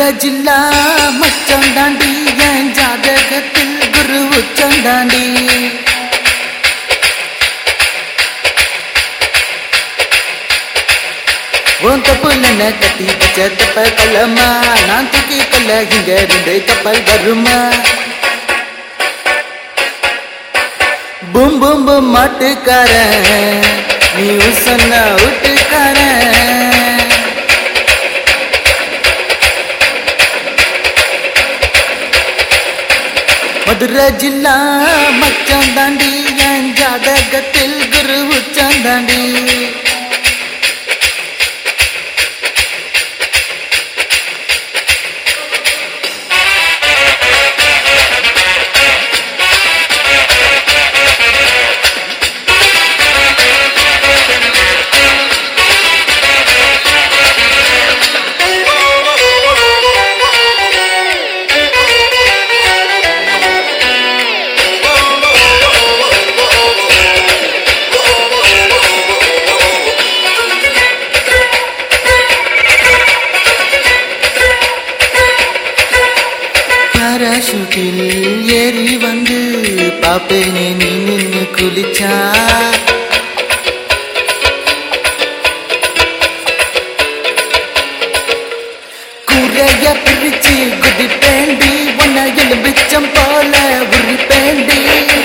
மதுரை ஜில்லா மச்சான் தாண்டி என் ஜாதகத்தில் குரு உச்சம் தாண்டி உன் தப்புல கட்டி வச்ச தப்ப கள்ளம்மா நான் தூக்கி கல்ல இங்க இருந்து கப்பல் வருமா பூம் பூம் பூம் மாட்டுக்காரன் நீ சொன்ன விட்டுக்காரன் மதுரை ஜில்லா மச்சான் தாண்டி என் ஜாதகத்தில் குரு உச்சம் தாண்டி பாராசூட்டில் ஏறி வந்து பாப்பேனே நீ நின்னு குளிச்சா குறைய பிரிச்சு குதிப்பேண்டி உன்னை எலும்பிச்சம் போல உரிப்பேண்டி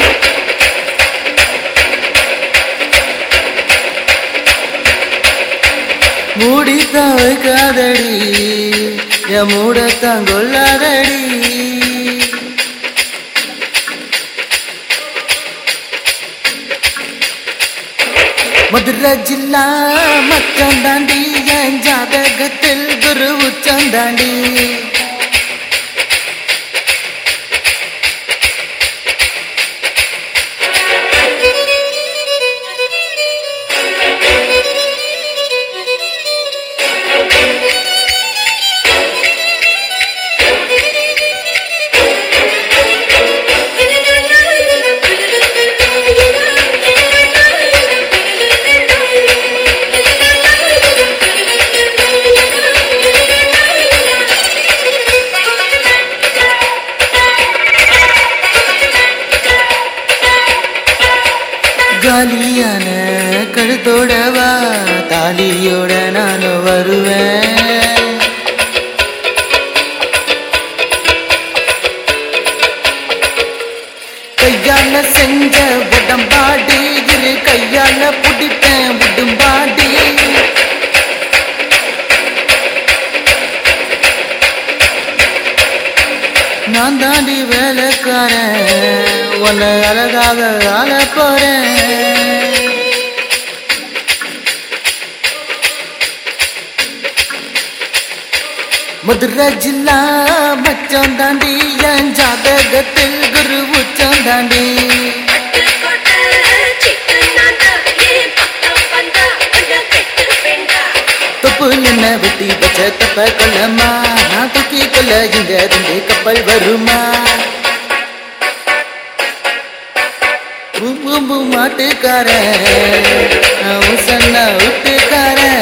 மூடித்தான் வைக்காதடி என் மூடத்தான் கொள்ளாதடி மதுரை ஜில்லா மச்சம் தாண்டி என் ஜாதகத்தில் குரு உச்சம் தாண்டி காலியான கழுத்தோடவா தாலியோட நானும் வருவேன் கையால செஞ்ச உடம்பாடி இரு கையால புடிப்பேன் உடும்பாடி நான் தாண்டி வேலைக்காரன் உன்னை அழகாக ஆள போறேன் மதுரை ஜில்லா மச்சம் தாண்டி என் ஜாதகத்தில் குரு உச்சம் தாண்டி தொப்பு என்ன வெட்டி வச்ச தப்ப கொள்ளம்மா நான் தூக்கி கொள்ள இங்க இருந்து கப்பல் வருமா பூம்பு மாட்டுக்காரன் நான் சொன்ன விட்டுக்காரன்